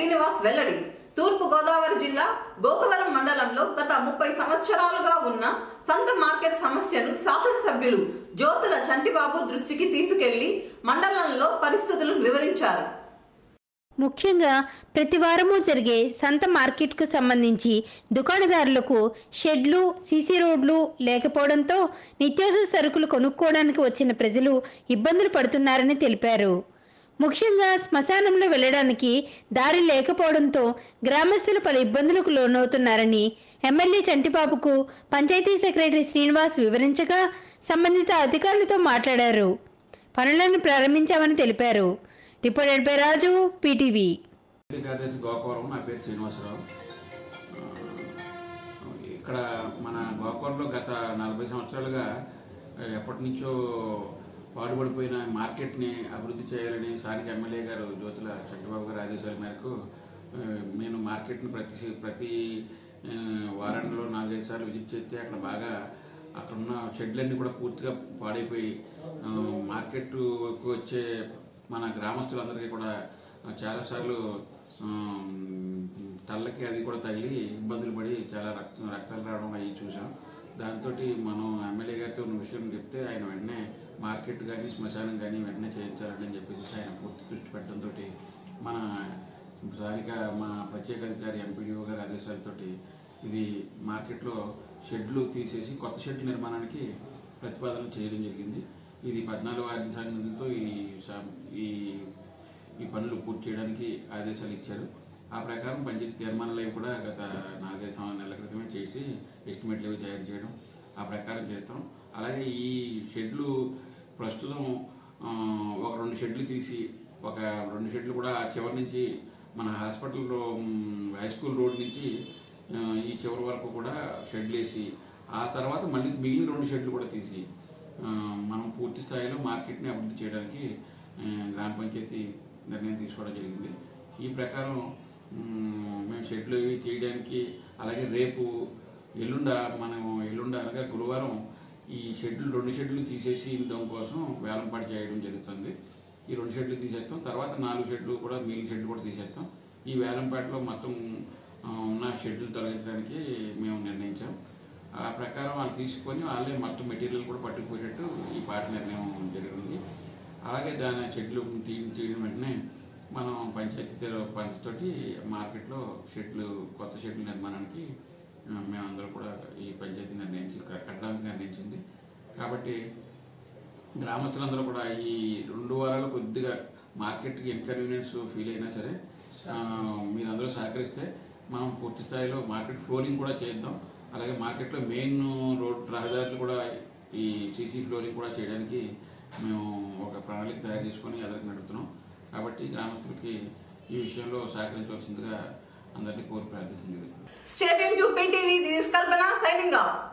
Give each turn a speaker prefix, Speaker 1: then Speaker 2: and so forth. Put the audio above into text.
Speaker 1: శ్రీనివాస్ వెల్లడి తూర్పు గోదావరి జిల్లా గోకవరం మండలంలో గత ముప్పై సంవత్సరాలుగా ఉన్న సంత మార్కెట్ సమస్యను శాసనసభ్యులు జ్యోతుల చంటిబాబు దృష్టికి తీసుకెళ్లి మండలంలో పరిస్థితులను వివరించారు
Speaker 2: ముఖ్యంగా ప్రతి వారము జరిగే సంత మార్కెట్కు సంబంధించి దుకాణదారులకు షెడ్లు సీసీ రోడ్లు లేకపోవడంతో నిత్యావసర సరుకులు కొనుక్కోవడానికి వచ్చిన ప్రజలు ఇబ్బందులు పడుతున్నారని తెలిపారు ముఖ్యంగా శ్మశానంలో వెళ్ళడానికి దారి లేకపోవడంతో గ్రామస్తులు పలు ఇబ్బందులకు లోనవుతున్నారని ఎమ్మెల్యే చంటిబాబుకు పంచాయతీ సెక్రటరీ శ్రీనివాస్ వివరించగా సంబంధిత అధికారులతో మాట్లాడారు పనులను ప్రారంభించామని తెలిపారు రిపోర్టెడ్ బై రాజు పీటీవీ
Speaker 3: కార్యదర్శి గోకవరం నా పేరు శ్రీనివాసరావు ఆ, ఇక్కడ మన గోకవరంలో గత నలభై సంవత్సరాలుగా ఆ, ఎప్పటి నుంచో పాడుపడిపోయిన మార్కెట్ని అభివృద్ధి చేయాలని స్థానిక ఎమ్మెల్యే గారు జ్యోతుల చంద్రబాబు గారి ఆదేశాల మేరకు ఆ, నేను మార్కెట్ని ప్రతి ప్రతి ఆ, వారంలో నాలుగైదు సార్లు విజిట్ చేస్తే అక్కడ బాగా అక్కడ ఉన్న షెడ్లన్నీ కూడా పూర్తిగా పాడైపోయి ఆ, మార్కెట్కు వచ్చే మన గ్రామస్తులందరికీ కూడా చాలాసార్లు ఆ, తల్లకి అది కూడా తగిలి ఇబ్బందులు పడి చాలా రక్తం రక్తాలు రావడం అవి చూసాం దాంతో మనం ఎమ్మెల్యే గారితో ఉన్న విషయం చెప్తే ఆయన వెంటనే మార్కెట్ కానీ శ్మశానం కానీ వెంటనే చేయించాలని చెప్పేసి ఆయన పూర్తి దృష్టి పెట్టడంతో మన స్థానిక మా ప్రత్యేక అధికారి ఎంపీడీఓ గారి ఆదేశాలతోటి ఇది మార్కెట్లో షెడ్లు తీసేసి కొత్త షెడ్ల నిర్మాణానికి ప్రతిపాదన చేయడం జరిగింది ఇది పద్నాలుగు ఆర్థిక నిధులతో ఈ సా- ఈ ఈ పనులు పూర్తి చేయడానికి ఆదేశాలు ఇచ్చారు ఆ ప్రకారం పంచాయతీ తీర్మానాలు అవి కూడా గత నాలుగైదు సంవత్సరాల నెలల క్రితమే చేసి ఎస్టిమేట్లు అవి తయారు చేయడం ఆ ప్రకారం చేస్తాం అలాగే ఈ షెడ్లు ప్రస్తుతం ఆ, ఒక రెండు షెడ్లు తీసి ఒక రెండు షెడ్లు కూడా ఆ చివరి నుంచి మన హాస్పిటల్ రో- మ్, హై స్కూల్ రోడ్ నుంచి ఆ, ఈ చివరి వరకు కూడా షెడ్లు వేసి ఆ తర్వాత మళ్ళీ మిగిలిన రెండు షెడ్లు కూడా తీసి ఆ, మనం పూర్తి స్థాయిలో మార్కెట్ని అభివృద్ధి చేయడానికి ఆ, గ్రామ పంచాయతీ నిర్ణయం తీసుకోవడం జరిగింది ఈ ప్రకారం మ్, మేము షెడ్లు ఇవి చేయడానికి అలాగే రేపు ఎల్లుండ మనం ఎల్లుండ అనగా గురువారం ఈ షెడ్లు రెండు షెడ్లు తీసేసి ఉండడం కోసం వేలంపాటు చేయడం జరుగుతుంది ఈ రెండు షెడ్లు తీసేస్తాం తర్వాత నాలుగు షెడ్లు కూడా మిగిలిన షెడ్లు కూడా తీసేస్తాం ఈ వేలంపాటలో మొత్తం ఆ, ఉన్న షెడ్లు తొలగించడానికి మేము నిర్ణయించాం ఆ ప్రకారం వాళ్ళు తీసుకొని వాళ్ళే మొత్తం మెటీరియల్ కూడా పట్టుకుపోయేటట్టు ఈ పాట నిర్ణయం జరిగింది అలాగే దాని షెడ్లు తీ తీయడం వెంటనే మనం పంచాయతీ తెర- పంచతోటి మార్కెట్లో షెడ్లు కొత్త షెడ్ల నిర్మాణానికి ఆ, మేమందరం కూడా ఈ పంచాయతీ నిర్ణయించి కట్టడానికి నిర్ణయించింది కాబట్టి గ్రామస్తులందరూ కూడా ఈ రెండు వారాలు కొద్దిగా మార్కెట్కి ఇన్కన్వీనియన్స్ ఫీల్ అయినా సరే ఆ, మీరందరూ సహకరిస్తే మనం పూర్తి స్థాయిలో మార్కెట్ ఫ్లోరింగ్ కూడా చేద్దాం అలాగే మార్కెట్లో మెయిన్ రోడ్ రహదారులు కూడా ఈ సీసీ ఫ్లోరింగ్ కూడా చేయడానికి మేము ఒక ప్రణాళిక తయారు చేసుకొని ఎదురు నడుపుతున్నాం కాబట్టి గ్రామస్తులకి ఈ విషయంలో సహకరించవలసిందిగా అందరినీ కోరి ప్రార్థించింది
Speaker 1: state to PTV this Kalpana signing of